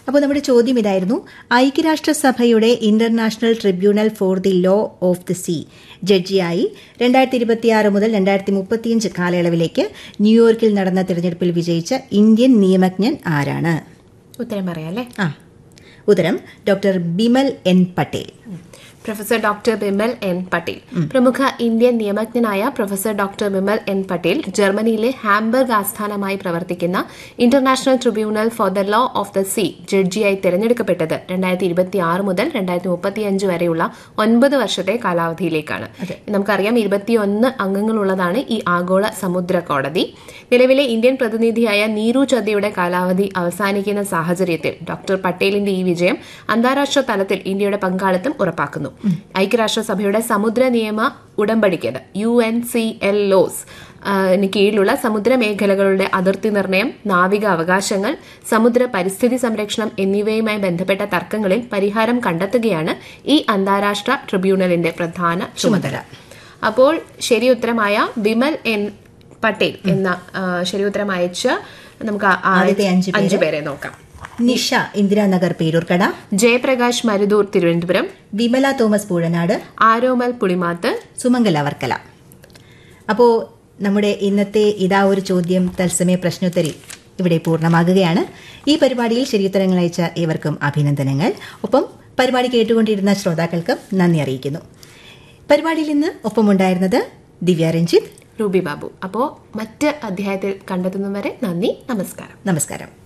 അപ്പോൾ നമ്മുടെ ചോദ്യം ഇതായിരുന്നു ഐക്യരാഷ്ട്രസഭയുടെ international tribunal for the law of the sea ജഡ്ജിയായി രണ്ടായിരത്തി ഇരുപത്തിയാറ് മുതൽ രണ്ടായിരത്തി മുപ്പത്തിയഞ്ച് കാലയളവിലേക്ക് ന്യൂയോർക്കിൽ നടന്ന തിരഞ്ഞെടുപ്പിൽ വിജയിച്ച ഇന്ത്യൻ നിയമജ്ഞൻ ആരാണ് ഉത്തരം പറയാം അല്ലേ ആ ഉത്തരം doctor Bimal N Patel professor doctor Bimal N Patel പ്രമുഖ ഇന്ത്യൻ നിയമജ്ഞനായ professor doctor Bimal N Patel ജർമ്മനിയിലെ ഹാംബർഗ് ആസ്ഥാനമായി പ്രവർത്തിക്കുന്ന international tribunal for the law of the sea ജഡ്ജിയായി തെരഞ്ഞെടുക്കപ്പെട്ടത് രണ്ടായിരത്തി ഇരുപത്തി ആറ് മുതൽ രണ്ടായിരത്തി മുപ്പത്തിയഞ്ച് വരെയുള്ള ഒൻപത് വർഷത്തെ കാലാവധിയിലേക്കാണ് നമുക്കറിയാം ഇരുപത്തിയൊന്ന് അംഗങ്ങളുള്ളതാണ് ഈ ആഗോള സമുദ്ര കോടതി നിലവിലെ ഇന്ത്യൻ പ്രതിനിധിയായ നീരു ചദ്ദയുടെ കാലാവധി അവസാനിക്കുന്ന സാഹചര്യത്തിൽ ഡോക്ടർ പട്ടേലിന്റെ ഈ വിജയം അന്താരാഷ്ട്ര തലത്തിൽ ഇന്ത്യയുടെ പങ്കാളിത്തം ഉറപ്പാക്കുന്നു ഐക്യരാഷ്ട്രസഭയുടെ സമുദ്ര നിയമ ഉടമ്പടിക്ക് U N C L OS കീഴിലുള്ള സമുദ്ര മേഖലകളുടെ അതിർത്തി നിർണയം നാവിക അവകാശങ്ങൾ സമുദ്ര പരിസ്ഥിതി സംരക്ഷണം എന്നിവയുമായി ബന്ധപ്പെട്ട തർക്കങ്ങളിൽ പരിഹാരം കണ്ടെത്തുകയാണ് ഈ അന്താരാഷ്ട്ര ട്രിബ്യൂണലിന്റെ പ്രധാന ചുമതല അപ്പോൾ ശരി ഉത്തരമായ ബിമൽ എൻ പട്ടേൽ എന്ന ആ, ശരി ഉത്തരം അയച്ച് നമുക്ക് ആ- ആ ആദ്യത്തെ അഞ്ച് പേര്. അഞ്ചു പേരെ നോക്കാം നിഷ ഇന്ദിരാനഗർ പേരൂർക്കട ജയപ്രകാശ് മരുദൂർ തിരുവനന്തപുരം വിമല തോമസ് പൂഴനാട് ആരോമൽ പുളിമാത്ത് സുമംഗല വർക്കല അപ്പോൾ നമ്മുടെ ഇന്നത്തെ ഇതാ ഒരു ചോദ്യം തത്സമയ പ്രശ്നോത്തരി ഇവിടെ പൂർണ്ണമാകുകയാണ് ഈ പരിപാടിയിൽ ശരിയുത്തരങ്ങൾ അയച്ച ഏവർക്കും അഭിനന്ദനങ്ങൾ ഒപ്പം പരിപാടി കേട്ടുകൊണ്ടിരുന്ന ശ്രോതാക്കൾക്കും നന്ദി അറിയിക്കുന്നു പരിപാടിയിൽ ഇന്ന് ഒപ്പമുണ്ടായിരുന്നത് ദിവ്യ രഞ്ജിത്ത് റൂബി ബാബു അപ്പോൾ മറ്റ് അധ്യായത്തിൽ കണ്ടെത്തുന്നവരെ നന്ദി നമസ്കാരം നമസ്കാരം